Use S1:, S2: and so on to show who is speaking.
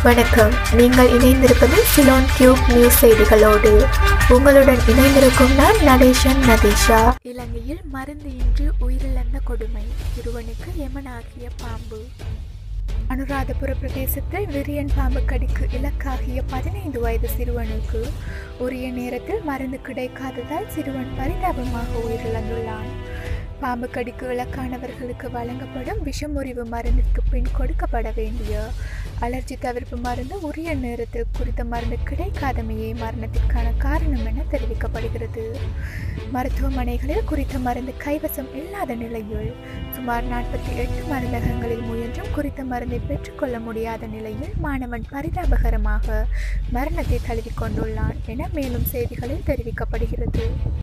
S1: வணக்கம் நீங்கள் இணைந்திருப்பது சிலோன் டியூப் நியூஸ் செய்திகளோடு உங்களுடன் இணைந்திருக்கும் நான் நடேஷன் நதீஷா இலங்கையில் மருந்து இன்றி உயிரிழந்த கொடுமை சிறுவனுக்கு எமனாகிய பாம்பு அனுராதபுர பிரதேசத்தில் விரியன் பாம்பு கடிக்கு இலக்காகிய பதினைந்து வயது சிறுவனுக்கு உரிய நேரத்தில் மருந்து கிடைக்காததால் சிறுவன் பரிதாபமாக உயிரிழந்துள்ளான் பாம்பு கடிக்கு இலக்கானவர்களுக்கு வழங்கப்படும் விஷமுறிவு மருந்திற்கு பின் கொடுக்கப்பட வேண்டிய அலர்ஜி தவிர்ப்பு மருந்து உரிய நேரத்தில் குறித்த மருந்து கிடைக்காதமையே மரணத்திற்கான காரணம் என தெரிவிக்கப்படுகிறது மருத்துவமனைகளில் குறித்த மருந்து கைவசம் இல்லாத நிலையில் சுமார் நாற்பத்தி எட்டு மருந்தகங்களில் முயன்றும் குறித்த மருந்தை பெற்றுக்கொள்ள முடியாத நிலையில் மாணவன் பரிதாபகரமாக மரணத்தை தழுவிக் கொண்டுள்ளான் என மேலும் செய்திகளில் தெரிவிக்கப்படுகிறது